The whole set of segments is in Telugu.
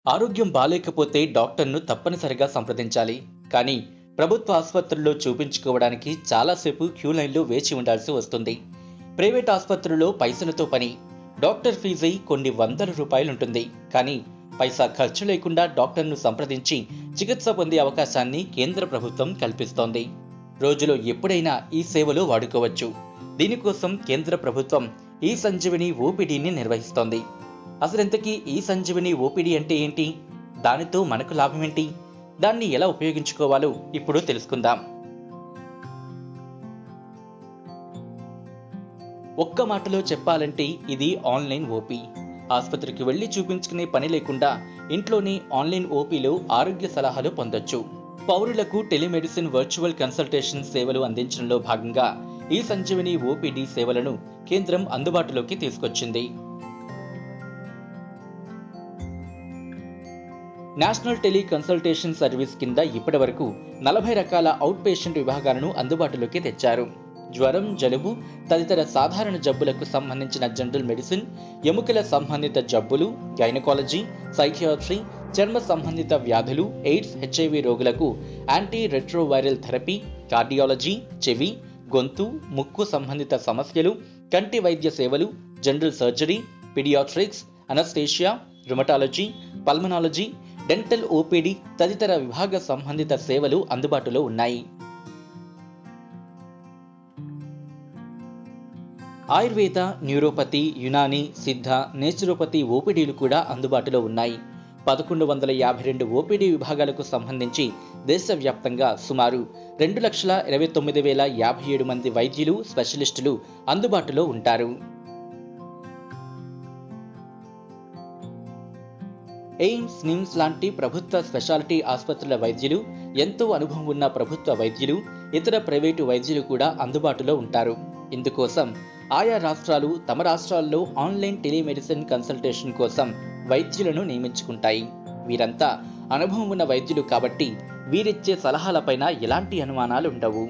ఆరోగ్యం బాలేకపోతే డాక్టర్ను తప్పనిసరిగా సంప్రదించాలి కానీ ప్రభుత్వ ఆసుపత్రుల్లో చూపించుకోవడానికి చాలాసేపు క్యూ లైన్లో వేచి ఉండాల్సి వస్తుంది ప్రైవేట్ ఆసుపత్రుల్లో పైసలతో పని డాక్టర్ ఫీజు కొన్ని వందల రూపాయలుంటుంది కానీ పైసా ఖర్చు లేకుండా డాక్టర్ను సంప్రదించి చికిత్స పొందే అవకాశాన్ని కేంద్ర ప్రభుత్వం కల్పిస్తోంది రోజులో ఎప్పుడైనా ఈ సేవలు వాడుకోవచ్చు దీనికోసం కేంద్ర ప్రభుత్వం ఈ సంజీవిని ఓపీడీని నిర్వహిస్తోంది అసలెంతకీ ఈ సంజీవిని ఓపీడీ అంటే ఏంటి దానితో మనకు లాభం ఏంటి దాన్ని ఎలా ఉపయోగించుకోవాలో ఇప్పుడు తెలుసుకుందాం ఒక్క మాటలో చెప్పాలంటే ఇది ఆన్లైన్ ఓపీ ఆసుపత్రికి వెళ్లి చూపించుకునే పని లేకుండా ఇంట్లోనే ఆన్లైన్ ఓపీలో ఆరోగ్య సలహాలు పొందొచ్చు పౌరులకు టెలిమెడిసిన్ వర్చువల్ కన్సల్టేషన్ సేవలు అందించడంలో భాగంగా ఈ సంజీవని ఓపీడీ సేవలను కేంద్రం అందుబాటులోకి తీసుకొచ్చింది నేషనల్ టెలి కన్సల్టేషన్ సర్వీస్ కింద ఇప్పటి వరకు నలభై రకాల అవుట్ పేషెంట్ విభాగాలను అందుబాటులోకి తెచ్చారు జ్వరం జలుబు తదితర సాధారణ జబ్బులకు సంబంధించిన జనరల్ మెడిసిన్ ఎముకల సంబంధిత జబ్బులు గైనకాలజీ సైకియాట్రీ చర్మ సంబంధిత వ్యాధులు ఎయిడ్స్ హెచ్ఐవి రోగులకు యాంటీ రెట్రోవైరల్ థెరపీ కార్డియాలజీ చెవి గొంతు ముక్కు సంబంధిత సమస్యలు కంటి వైద్య సేవలు general surgery paediatrics anaesthesia rheumatology pulmonology dental OPD తదితర విభాగ సంబంధిత సేవలు అందుబాటులో ఉన్నాయి ఆయుర్వేద న్యూరోపతి యునాని సిద్ధ నేచురోపతి ఓపీడీలు కూడా అందుబాటులో ఉన్నాయి పదకొండు వందల యాభై రెండు ఓపీడీ విభాగాలకు సంబంధించి దేశవ్యాప్తంగా సుమారు రెండు లక్షల ఇరవై తొమ్మిది వేల యాభై ఏడు మంది వైద్యులు స్పెషలిస్టులు అందుబాటులో ఉంటారు ఎయిమ్స్ నిమ్స్ లాంటి ప్రభుత్వ స్పెషాలిటీ ఆసుపత్రుల వైద్యులు ఎంతో అనుభవం ఉన్న ప్రభుత్వ వైద్యులు ఇతర ప్రైవేటు వైద్యులు కూడా అందుబాటులో ఉంటారు ఇందుకోసం ఆయా రాష్ట్రాలు తమ రాష్ట్రాల్లో ఆన్లైన్ టెలిమెడిసిన్ కన్సల్టేషన్ కోసం వైద్యులను నియమించుకుంటాయి వీరంతా అనుభవం ఉన్న వైద్యులు కాబట్టి వీరిచ్చే సలహాలపైన ఎలాంటి అనుమానాలు ఉండవు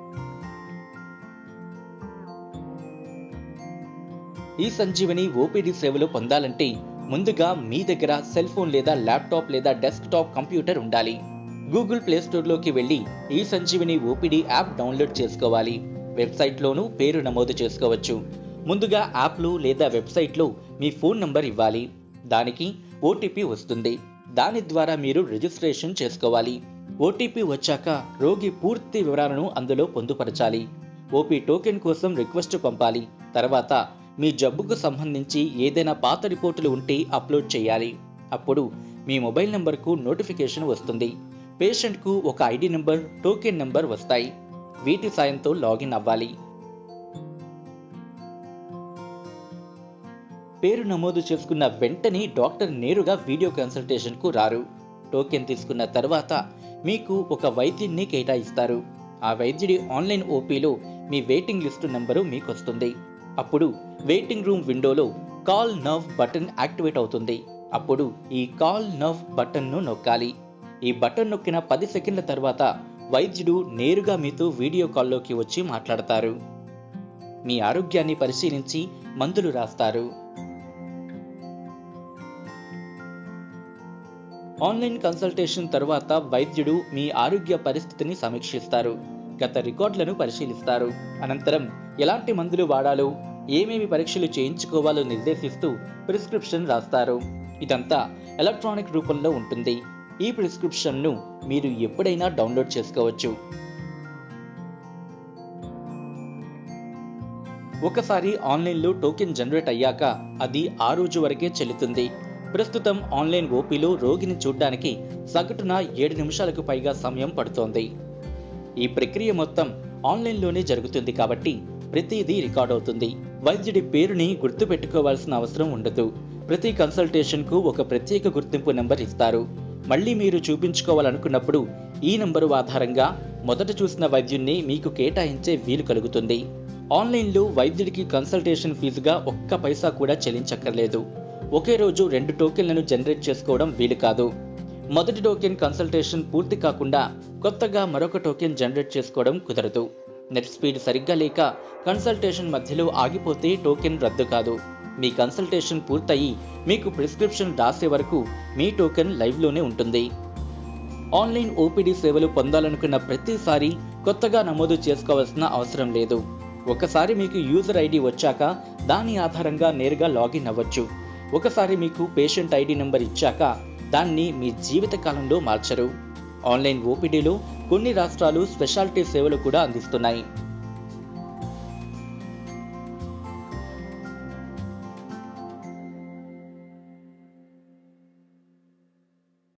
ఈ సంజీవని ఓపీడీ సేవలు పొందాలంటే ముందుగా మీ దగ్గర సెల్ ఫోన్ లేదా ల్యాప్టాప్ లేదా డెస్క్టాప్ కంప్యూటర్ ఉండాలి గూగుల్ ప్లే స్టోర్లోకి వెళ్ళి ఈ సంజీవని ఓపీడీ యాప్ డౌన్లోడ్ చేసుకోవాలి వెబ్సైట్లోనూ పేరు నమోదు చేసుకోవచ్చు ముందుగా యాప్లో లేదా వెబ్సైట్లో మీ ఫోన్ నంబర్ ఇవ్వాలి దానికి ఓటీపీ వస్తుంది దాని ద్వారా మీరు రిజిస్ట్రేషన్ చేసుకోవాలి ఓటీపీ వచ్చాక రోగి పూర్తి వివరాలను అందులో పొందుపరచాలి ఓపీ టోకెన్ కోసం రిక్వెస్ట్ పంపాలి తర్వాత మీ జబ్బుకు సంబంధించి ఏదైనా పాత రిపోర్టులు ఉంటే అప్లోడ్ చేయాలి అప్పుడు మీ మొబైల్ నంబర్కు నోటిఫికేషన్ వస్తుంది పేషెంట్కు ఒక ఐడి నెంబర్ టోకెన్ నెంబర్ వస్తాయి వీటి సాయంతో లాగిన్ అవ్వాలి పేరు నమోదు చేసుకున్న వెంటనే డాక్టర్ నేరుగా వీడియో కన్సల్టేషన్కు రారు టోకెన్ తీసుకున్న తర్వాత మీకు ఒక వైద్యుడిని కేటాయిస్తారు ఆ వైద్యుడి ఆన్లైన్ ఓపీలో మీ వెయిటింగ్ లిస్టు నెంబరు మీకు వస్తుంది అప్పుడు వెయిటింగ్ రూమ్ విండోలో కాల్ నర్వ్ బటన్ యాక్టివేట్ అవుతుంది అప్పుడు ఈ కాల్ నర్వ్ బటన్ను నొక్కాలి ఈ బటన్ నొక్కిన పది సెకండ్ల తర్వాత వైద్యుడు నేరుగా మీతో వీడియో కాల్లోకి వచ్చి మాట్లాడతారు మీ ఆరోగ్యాన్ని పరిశీలించి మందులు రాస్తారు ఆన్లైన్ కన్సల్టేషన్ తర్వాత వైద్యుడు మీ ఆరోగ్య పరిస్థితిని సమీక్షిస్తారు గత రికార్డులను పరిశీలిస్తారు అనంతరం ఎలాంటి మందులు వాడాలో ఏమేమి పరీక్షలు చేయించుకోవాలో నిర్దేశిస్తూ ప్రిస్క్రిప్షన్ రాస్తారు ఇదంతా ఎలక్ట్రానిక్ రూపంలో ఉంటుంది ఈ ప్రిస్క్రిప్షన్ను మీరు ఎప్పుడైనా డౌన్లోడ్ చేసుకోవచ్చు ఒకసారి ఆన్లైన్లో టోకెన్ జనరేట్ అయ్యాక అది ఆ రోజు వరకే చెల్లుతుంది ప్రస్తుతం ఆన్లైన్ ఓపీలో రోగిని చూడ్డానికి సగటున ఏడు నిమిషాలకు పైగా సమయం పడుతోంది ఈ ప్రక్రియ మొత్తం ఆన్లైన్లోనే జరుగుతుంది కాబట్టి ప్రతిదీ రికార్డ్ అవుతుంది వైద్యుడి పేరుని గుర్తుపెట్టుకోవాల్సిన అవసరం ఉండదు ప్రతి కన్సల్టేషన్కు ఒక ప్రత్యేక గుర్తింపు నెంబర్ ఇస్తారు మళ్ళీ మీరు చూపించుకోవాలనుకున్నప్పుడు ఈ నంబరు ఆధారంగా మొదట చూసిన వైద్యుణ్ణి మీకు కేటాయించే వీలు కలుగుతుంది ఆన్లైన్లో వైద్యుడికి కన్సల్టేషన్ ఫీజుగా ఒక్క పైసా కూడా చెల్లించక్కర్లేదు ఒకే రోజు రెండు టోకెన్లను జనరేట్ చేసుకోవడం వీలు కాదు మొదటి టోకెన్ కన్సల్టేషన్ పూర్తి కాకుండా కొత్తగా మరొక టోకెన్ జనరేట్ చేసుకోవడం కుదరదు నెట్ స్పీడ్ సరిగ్గా లేక కన్సల్టేషన్ మధ్యలో ఆగిపోతే టోకెన్ రద్దు కాదు మీ కన్సల్టేషన్ పూర్తయి మీకు ప్రిస్క్రిప్షన్ రాసే వరకు మీ టోకెన్ లైవ్లోనే ఉంటుంది ఆన్లైన్ ఓపీడీ సేవలు పొందాలనుకున్న ప్రతిసారి కొత్తగా నమోదు చేసుకోవాల్సిన అవసరం లేదు ఒకసారి మీకు యూజర్ ఐడి వచ్చాక దాని ఆధారంగా నేరుగా లాగిన్ అవ్వచ్చు ఒకసారి మీకు పేషెంట్ ఐడి నెంబర్ ఇచ్చాక దాన్ని మీ జీవిత కాలంలో మార్చరు ఆన్లైన్ ఓపీడీలో కొన్ని రాష్ట్రాలు స్పెషాలిటీ సేవలు కూడా అందిస్తున్నాయి